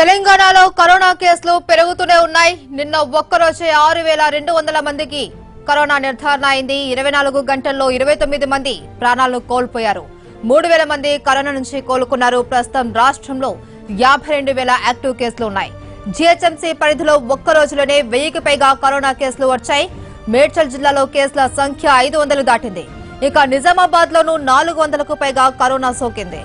తెలంగాణలో కరోనా కేసులు పెరుగుతూనే ఉన్నాయి నిన్న ఒక్కరోజే ఆరు వేల రెండు వందల మందికి కరోనా నిర్ధారణ అయింది ఇరవై నాలుగు గంటల్లో ఇరవై తొమ్మిది మంది ప్రాణాలను కోల్పోయారు మూడు వేల మంది కరోనా నుంచి కోలుకున్నారు ప్రస్తుతం రాష్ట్రంలో యాభై రెండు వేల యాక్టివ్ కేసులు ఉన్నాయి జీహెచ్ఎంసీ పరిధిలో ఒక్క రోజులోనే వెయ్యికి పైగా కరోనా కేసులు వచ్చాయి మేడ్చల్ జిల్లాలో కేసుల సంఖ్య ఐదు వందలు దాటింది ఇక నిజామాబాద్ లోనూ నాలుగు వందలకు పైగా కరోనా సోకింది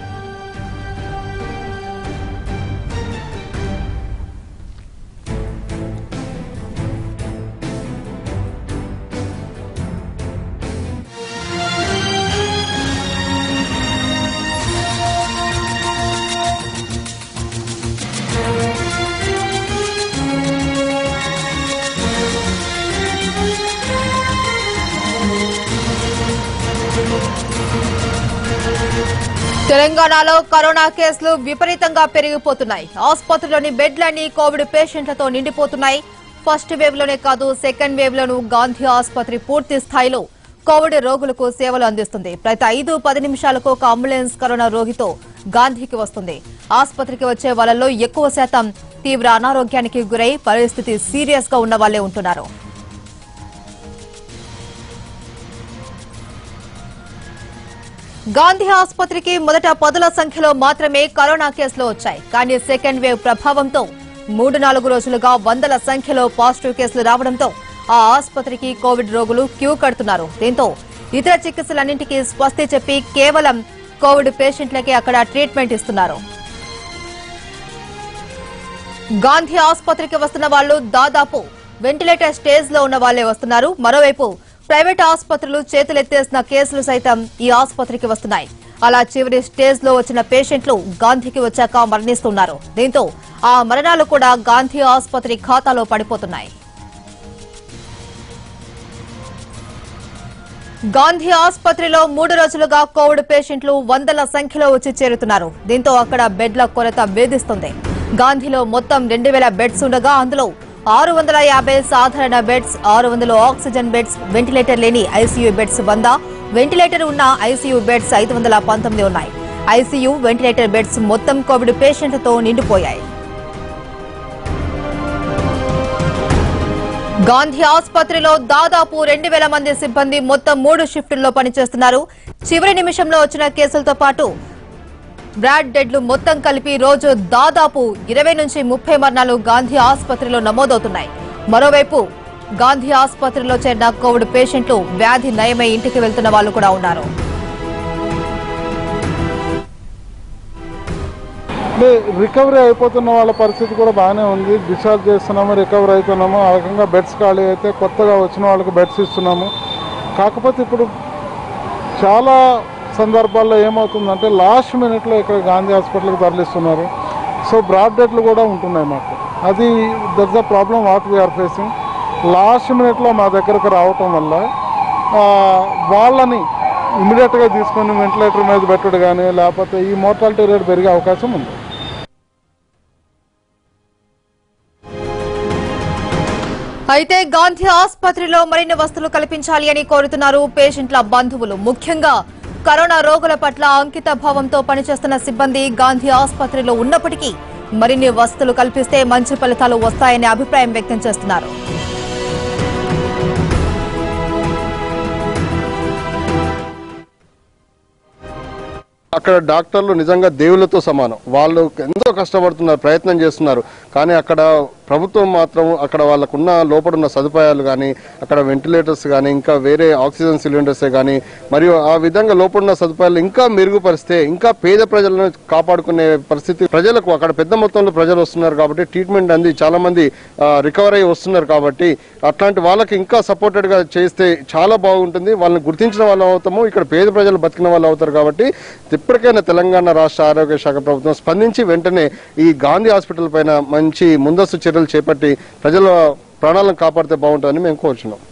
తెలంగాణలో కరోనా కేసులు విపరీతంగా పెరిగిపోతున్నాయి ఆసుపత్రిలోని బెడ్లన్నీ కోవిడ్ పేషెంట్లతో నిండిపోతున్నాయి ఫస్ట్ వేవ్ లోనే కాదు సెకండ్ వేవ్ లోనూ గాంధీ ఆసుపత్రి పూర్తి స్థాయిలో కోవిడ్ రోగులకు సేవలు అందిస్తుంది ప్రతి ఐదు పది నిమిషాలకు ఒక అంబులెన్స్ కరోనా రోగితో గాంధీకి వస్తుంది ఆసుపత్రికి వచ్చే వాళ్ళలో ఎక్కువ శాతం తీవ్ర అనారోగ్యానికి గురై పరిస్థితి సీరియస్ గా ఉన్న వాళ్లే ఉంటున్నారు గాంధీ ఆసుపత్రికి మొదట పదుల సంఖ్యలో మాత్రమే కరోనా కేసులు వచ్చాయి కానీ సెకండ్ వేవ్ ప్రభావంతో మూడు నాలుగు రోజులుగా వందల సంఖ్యలో పాజిటివ్ కేసులు రావడంతో ఆ ఆసుపత్రికి కోవిడ్ రోగులు క్యూ కడుతున్నారు దీంతో ఇతర చికిత్సలన్నింటికీ స్వస్తి చెప్పి కేవలం కోవిడ్ పేషెంట్లకే అక్కడ ట్రీట్మెంట్ ఇస్తున్నారు గాంధీ ఆసుపత్రికి వస్తున్న వాళ్ళు దాదాపు వెంటిలేటర్ స్టేజ్ లో ఉన్న వాళ్లే వస్తున్నారు మరోవైపు ప్రైవేట్ ఆసుపత్రులు చేతులెత్తేసిన కేసులు సైతం ఈ ఆసుపత్రికి వస్తున్నాయి అలా చివరి స్టేజ్ లో వచ్చిన పేషెంట్లు గాంధీకి వచ్చాక మరణిస్తున్నారు దీంతో ఆ మరణాలు కూడా గాంధీ ఆసుపత్రి ఖాతాలో పడిపోతున్నాయి గాంధీ ఆసుపత్రిలో మూడు రోజులుగా కోవిడ్ పేషెంట్లు వందల సంఖ్యలో వచ్చి చేరుతున్నారు దీంతో అక్కడ బెడ్ల కొరత వేధిస్తుంది గాంధీలో మొత్తం రెండు వేల బెడ్స్ ఉండగా అందులో ఆరు వందల యాభై సాధారణ బెడ్స్ ఆరు వందల ఆక్సిజన్ బెడ్స్ వెంటిలేటర్ లేని ఐసీయూ బెడ్స్ వంద వెంటిలేటర్ ఉన్న ఐసీయూ బెడ్స్ ఐదు వందల పంతొమ్మిది ఉన్నాయి ఐసీయూ వెంటిలేటర్ బెడ్స్ మొత్తం కోవిడ్ పేషెంట్లతో నిండిపోయాయి గాంధీ ఆసుపత్రిలో దాదాపు రెండు వేల మంది సిబ్బంది మొత్తం మూడు షిఫ్టుల్లో పనిచేస్తున్నారు చివరి నిమిషంలో వచ్చిన కేసులతో పాటు బ్రాడ్ డెడ్లు మొత్తం కలిపి రోజు దాదాపు ఇరవై నుంచి ముప్పై మరణాలు గాంధీ ఆసుపత్రిలో నమోదవుతున్నాయి మరోవైపు గాంధీ ఆసుపత్రిలో చేరిన కోవిడ్ పేషెంట్లు వ్యాధి నయమై ఇంటికి వెళ్తున్న వాళ్ళు కూడా ఉన్నారు అంటే రికవరీ అయిపోతున్న వాళ్ళ పరిస్థితి కూడా బాగానే ఉంది డిశ్చార్జ్ చేస్తున్నాము రికవరీ అవుతున్నాము ఆ రకంగా బెడ్స్ ఖాళీ అయితే కొత్తగా వచ్చిన వాళ్ళకి బెడ్స్ ఇస్తున్నాము కాకపోతే ఇప్పుడు చాలా సందర్భాల్లో ఏమవుతుందంటే లాస్ట్ మినిట్లో ఇక్కడ గాంధీ హాస్పిటల్కి తరలిస్తున్నారు సో బ్రాడ్ డెట్లు కూడా ఉంటున్నాయి మాకు అది that's the problem what we are facing last మినిట్లో మా దగ్గరకు రావటం వల్ల ఆ, వాళ్ళని ఇమీడియట్గా తీసుకొని వెంటిలేటర్ మీద పెట్టడం కానీ లేకపోతే ఈ మోర్టాలిటీ రేట్ పెరిగే అవకాశం ఉంది అయితే గాంధీ ఆసుపత్రిలో మరిన్ని వస్తువులు కల్పించాలి అని కోరుతున్నారు పేషెంట్ల బంధువులు ముఖ్యంగా కరోనా రోగుల పట్ల అంకిత భావంతో పనిచేస్తున్న సిబ్బంది గాంధీ ఆసుపత్రిలో ఉన్నప్పటికీ మరిన్ని వసతులు కల్పిస్తే మంచి ఫలితాలు వస్తాయనే అభిప్రాయం వ్యక్తం చేస్తున్నారు అక్కడ డాక్టర్లు నిజంగా దేవులతో సమానం వాళ్ళు ఎంతో కష్టపడుతున్నారు ప్రయత్నం చేస్తున్నారు కానీ అక్కడ ప్రభుత్వం మాత్రం అక్కడ వాళ్ళకున్న లోపడున్న సదుపాయాలు కానీ అక్కడ వెంటిలేటర్స్ కానీ ఇంకా వేరే ఆక్సిజన్ సిలిండర్సే కానీ మరియు ఆ విధంగా లోపడున్న సదుపాయాలు ఇంకా మెరుగుపరిస్తే ఇంకా పేద ప్రజలను కాపాడుకునే పరిస్థితి ప్రజలకు అక్కడ పెద్ద మొత్తంలో ప్రజలు వస్తున్నారు కాబట్టి ట్రీట్మెంట్ అంది చాలా మంది రికవర్ అయ్యి వస్తున్నారు కాబట్టి అట్లాంటి వాళ్ళకి ఇంకా సపోర్టెడ్ గా చేస్తే చాలా బాగుంటుంది వాళ్ళని గుర్తించిన వాళ్ళు అవుతాము ఇక్కడ పేద ప్రజలు బతికిన వాళ్ళు అవుతారు కాబట్టి ఇప్పటికైనా తెలంగాణ రాష్ట్ర ఆరోగ్య శాఖ ప్రభుత్వం స్పందించి వెంటనే ఈ గాంధీ హాస్పిటల్ పైన మంచి ముందస్తు చర్యలు చేపట్టి ప్రజల ప్రాణాలను కాపాడితే బాగుంటుందని మేము కోరుచున్నాం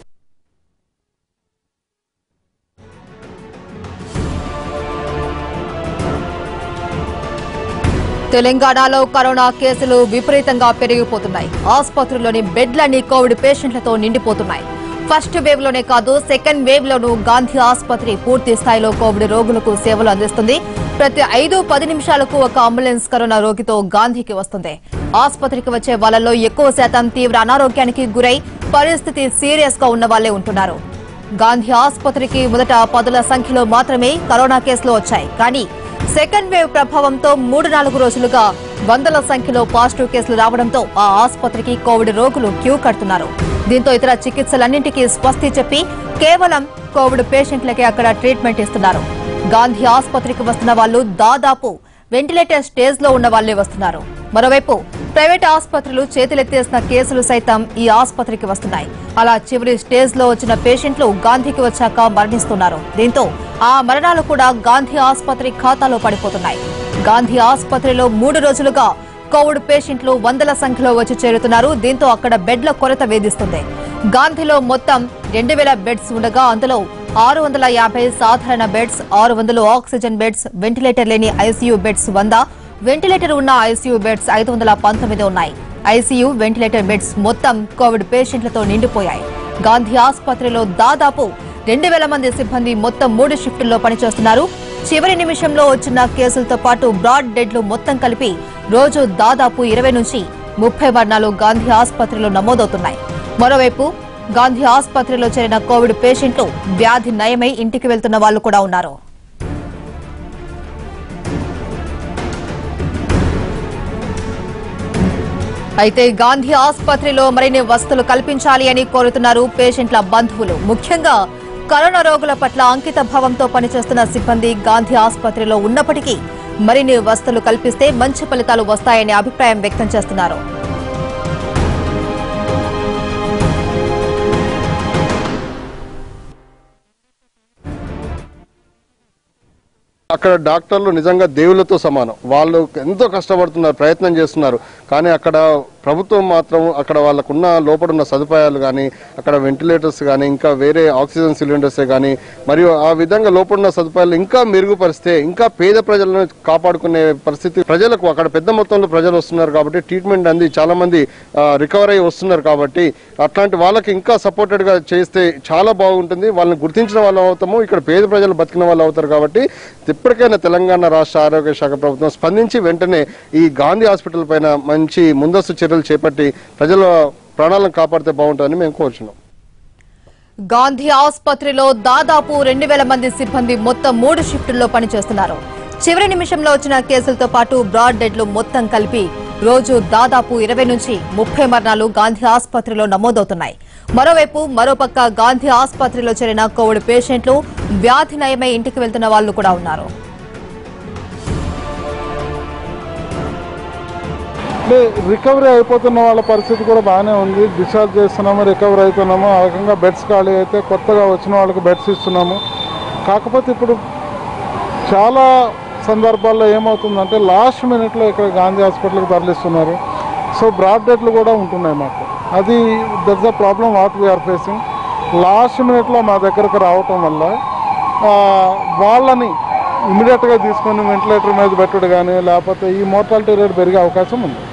తెలంగాణలో కరోనా కేసులు విపరీతంగా పెరిగిపోతున్నాయి ఆసుపత్రుల్లోని బెడ్లన్నీ కోవిడ్ పేషెంట్లతో నిండిపోతున్నాయి ఫస్ట్ వేవ్ లోనే కాదు సెకండ్ వేవ్ లోనూ గాంధీ ఆసుపత్రి పూర్తి స్థాయిలో కోవిడ్ రోగులకు సేవలు అందిస్తుంది ప్రతి ఐదు పది నిమిషాలకు ఒక అంబులెన్స్ కరోనా రోగితో గాంధీకి వస్తుంది ఆసుపత్రికి వచ్చే వాళ్ళలో ఎక్కువ శాతం తీవ్ర అనారోగ్యానికి గురై పరిస్థితి సీరియస్ గా ఉన్న వాళ్లే ఉంటున్నారు గాంధీ ఆసుపత్రికి మొదట పదుల సంఖ్యలో మాత్రమే కరోనా కేసులు వచ్చాయి కానీ సెకండ్ వేవ్ ప్రభావంతో మూడు నాలుగు రోజులుగా వందల సంఖ్యలో పాజిటివ్ కేసులు రావడంతో ఆ ఆసుపత్రికి కోవిడ్ రోగులు క్యూ కడుతున్నారు దీంతో ఇతర చికిత్సలన్నింటికీ స్వస్తి చెప్పి కేవలం కోవిడ్ పేషెంట్లకే అక్కడ ట్రీట్మెంట్ ఇస్తున్నారు గాంధీ ఆసుపత్రికి వస్తున్న వాళ్ళు దాదాపు వెంటిలేటర్ స్టేజ్ లో ఉన్న వాళ్లే వస్తున్నారు మరోవైపు ప్రైవేట్ ఆసుపత్రులు చేతులెత్తేసిన కేసులు సైతం ఈ ఆసుపత్రికి వస్తున్నాయి అలా చివరి స్టేజ్ లో వచ్చిన పేషెంట్లు గాంధీకి వచ్చాక మరణిస్తున్నారు దీంతో ఆ మరణాలు కూడా గాంధీ ఆసుపత్రి ఖాతాలో పడిపోతున్నాయి గాంధీ ఆసుపత్రిలో మూడు రోజులుగా కోవిడ్ పేషెంట్లు వందల సంఖ్యలో వచ్చి చేరుతున్నారు దీంతో అక్కడ బెడ్ల కొరత వేధిస్తుంది గాంధీలో మొత్తం రెండు వేల బెడ్స్ ఉండగా అందులో ఆరు వందల యాభై సాధారణ బెడ్స్ ఆరు వందలు ఆక్సిజన్ బెడ్స్ వెంటిలేటర్ లేని ఐసీయూ బెడ్స్ వంద వెంటిలేటర్ ఉన్న ఐసీయూ బెడ్స్ ఐదు వందల పంతొమ్మిది ఉన్నాయి ఐసీయూ వెంటిలేటర్ బెడ్స్ మొత్తం కోవిడ్ పేషెంట్లతో నిండిపోయాయి గాంధీ ఆసుపత్రిలో దాదాపు రెండు వేల మంది సిబ్బంది మొత్తం మూడు షిఫ్టుల్లో పనిచేస్తున్నారు చివరి నిమిషంలో వచ్చిన కేసులతో పాటు బ్రాడ్ డెడ్లు మొత్తం కలిపి రోజు దాదాపు ఇరవై నుంచి ముప్పై మరణాలు గాంధీ ఆసుపత్రిలో నమోదవుతున్నాయి మరోవైపు గాంధీ ఆసుపత్రిలో చేరిన కోవిడ్ పేషెంట్లు వ్యాధి నయమై ఇంటికి వెళ్తున్న వాళ్ళు కూడా ఉన్నారు అయితే గాంధీ ఆసుపత్రిలో మరిన్ని వసతులు కల్పించాలి అని కోరుతున్నారు పేషెంట్ల బంధువులు ముఖ్యంగా కరోనా రోగుల పట్ల అంకిత భావంతో పనిచేస్తున్న సిబ్బంది గాంధీ ఆసుపత్రిలో ఉన్నప్పటికీ మరిన్ని వసతులు కల్పిస్తే మంచి ఫలితాలు వస్తాయనే అభిప్రాయం వ్యక్తం చేస్తున్నారు అక్కడ డాక్టర్లు నిజంగా దేవుళ్ళతో సమానం వాళ్ళు ఎంతో కష్టపడుతున్నారు ప్రయత్నం చేస్తున్నారు కానీ అక్కడ ప్రభుత్వం మాత్రం అక్కడ వాళ్ళకున్న లోపడున్న సదుపాయాలు కానీ అక్కడ వెంటిలేటర్స్ కానీ ఇంకా వేరే ఆక్సిజన్ సిలిండర్సే కానీ మరియు ఆ విధంగా లోపడున్న సదుపాయాలు ఇంకా మెరుగుపరిస్తే ఇంకా పేద ప్రజలను కాపాడుకునే పరిస్థితి ప్రజలకు అక్కడ పెద్ద మొత్తంలో ప్రజలు వస్తున్నారు కాబట్టి ట్రీట్మెంట్ అంది చాలా మంది రికవర్ అయ్యి వస్తున్నారు కాబట్టి అట్లాంటి వాళ్ళకి ఇంకా సపోర్టెడ్ గా చేస్తే చాలా బాగుంటుంది వాళ్ళని గుర్తించిన వాళ్ళు అవుతాము ఇక్కడ పేద ప్రజలు బతికిన వాళ్ళు అవుతారు కాబట్టి ఇప్పటికైనా తెలంగాణ రాష్ట్ర ఆరోగ్య శాఖ ప్రభుత్వం స్పందించి వెంటనే ఈ గాంధీ హాస్పిటల్ పైన మంచి ముందస్తు చర్యలు చేపట్టి ప్రజల ప్రాణాలను కాపాడితే బాగుంటుందని మేము కోరుచున్నాం గాంధీ ఆసుపత్రిలో దాదాపు రెండు వేల మంది సిబ్బంది మొత్తం మూడు షిఫ్టుల్లో పనిచేస్తున్నారు చివరి నిమిషంలో వచ్చిన కేసులతో పాటు బ్రాడ్ డెడ్లు మొత్తం కలిపి రోజు దాదాపు ఇరవై నుంచి ముప్పై మరణాలు గాంధీ ఆసుపత్రిలో నమోదవుతున్నాయి మరోవైపు మరోపక్క గాంధీ ఆసుపత్రిలో చేరిన కోవిడ్ పేషెంట్లు వ్యాధి నయమై ఇంటికి వెళ్తున్న వాళ్ళు కూడా ఉన్నారు అంటే రికవరీ అయిపోతున్న వాళ్ళ పరిస్థితి కూడా బాగానే ఉంది డిశ్చార్జ్ చేస్తున్నాము రికవరీ అవుతున్నాము ఆ రకంగా బెడ్స్ ఖాళీ అయితే కొత్తగా వచ్చిన వాళ్ళకి బెడ్స్ ఇస్తున్నాము కాకపోతే ఇప్పుడు చాలా సందర్భాల్లో ఏమవుతుందంటే లాస్ట్ మినిట్లో ఇక్కడ గాంధీ హాస్పిటల్కి తరలిస్తున్నారు సో బ్రాడ్ డెడ్లు కూడా ఉంటున్నాయి మాకు అది that's the problem what we are facing last మినిట్లో మా దగ్గరకు రావటం వల్ల ఆ, వాళ్ళని ఇమీడియట్గా తీసుకొని వెంటిలేటర్ మీద పెట్టడం కానీ లేకపోతే ఈ మోర్టాలిటీ రేట్ పెరిగే అవకాశం ఉంది